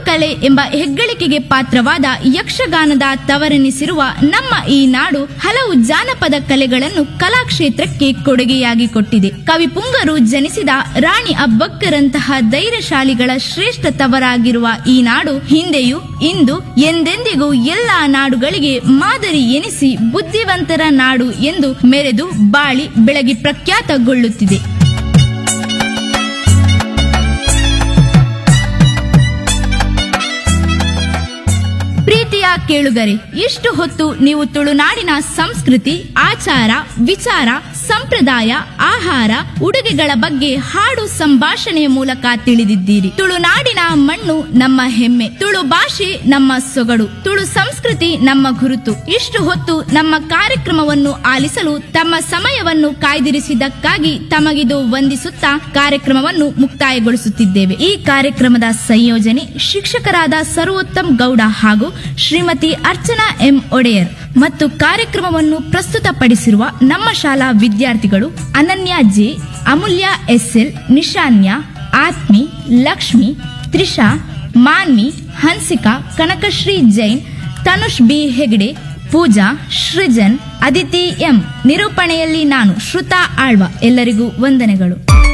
ಕಲೆ ಎಂಬ ಹೆಗ್ಗಳಿಕೆಗೆ ಪಾತ್ರವಾದ ಯಕ್ಷಗಾನದ ತವರೆನಿಸಿರುವ ನಮ್ಮ ಈ ನಾಡು ಹಲವು ಜಾನಪದ ಕಲೆಗಳನ್ನು ಕಲಾಕ್ಷೇತ್ರಕ್ಕೆ ಕೊಡುಗೆಯಾಗಿ ಕೊಟ್ಟಿದೆ ಕವಿ ಪುಂಗರು ಜನಿಸಿದ ರಾಣಿ ಅಬ್ಬಕ್ಕರಂತಹ ಧೈರ್ಯಶಾಲಿಗಳ ಶ್ರೇಷ್ಠ ತವರಾಗಿರುವ ಈ ನಾಡು ಹಿಂದೆಯೂ ಇಂದು ಎಂದೆಂದಿಗೂ ಎಲ್ಲಾ ನಾಡುಗಳಿಗೆ ಮಾದರಿ ಎನಿಸಿ ಬುದ್ಧಿವಂತರ ನಾಡು ಎಂದು ಮೆರೆದು ಬಾಳಿ ಬೆಳಗಿ ಪ್ರಖ್ಯಾತಗೊಳ್ಳುತ್ತಿದೆ ಪ್ರೀತಿಯ ಕೇಳುಗರೆ ಇಷ್ಟು ಹೊತ್ತು ನೀವು ತುಳುನಾಡಿನ ಸಂಸ್ಕೃತಿ ಆಚಾರ ವಿಚಾರ ಸಂಪ್ರದಾಯ ಆಹಾರ ಉಡುಗೆಗಳ ಬಗ್ಗೆ ಹಾಡು ಸಂಭಾಷಣೆಯ ಮೂಲಕ ತಿಳಿದಿದ್ದೀರಿ ತುಳುನಾಡಿನ ಮಣ್ಣು ನಮ್ಮ ಹೆಮ್ಮೆ ತುಳು ಭಾಷೆ ನಮ್ಮ ಸೊಗಡು ತುಳು ಸಂಸ್ಕೃತಿ ನಮ್ಮ ಗುರುತು ಇಷ್ಟು ಹೊತ್ತು ನಮ್ಮ ಕಾರ್ಯಕ್ರಮವನ್ನು ಆಲಿಸಲು ತಮ್ಮ ಸಮಯವನ್ನು ಕಾಯ್ದಿರಿಸಿದ್ದಕ್ಕಾಗಿ ತಮಗಿದು ವಂದಿಸುತ್ತಾ ಕಾರ್ಯಕ್ರಮವನ್ನು ಮುಕ್ತಾಯಗೊಳಿಸುತ್ತಿದ್ದೇವೆ ಈ ಕಾರ್ಯಕ್ರಮದ ಸಂಯೋಜನೆ ಶಿಕ್ಷಕರಾದ ಸರ್ವೋತ್ತಮ್ ಗೌಡ ಹಾಗೂ ಶ್ರೀಮತಿ ಅರ್ಚನಾ ಎಂ ಒಡೆಯರ್ ಮತ್ತು ಕಾರ್ಯಕ್ರಮವನ್ನು ಪ್ರಸ್ತುತಪಡಿಸಿರುವ ನಮ್ಮ ಶಾಲಾ ವಿದ್ಯಾರ್ಥಿಗಳು Ananya J Amulya SL Nishanya Athmi Lakshmi Trisha Manvi Hansika Kanakashree Jain Tanush B Hegde Pooja Srujan Aditi M ನಿರೂಪಣೆಯಲ್ಲಿ ನಾನು ಶ್ರುತಾ ಆಳ್ವ ಎಲ್ಲರಿಗೂ ವಂದನೆಗಳು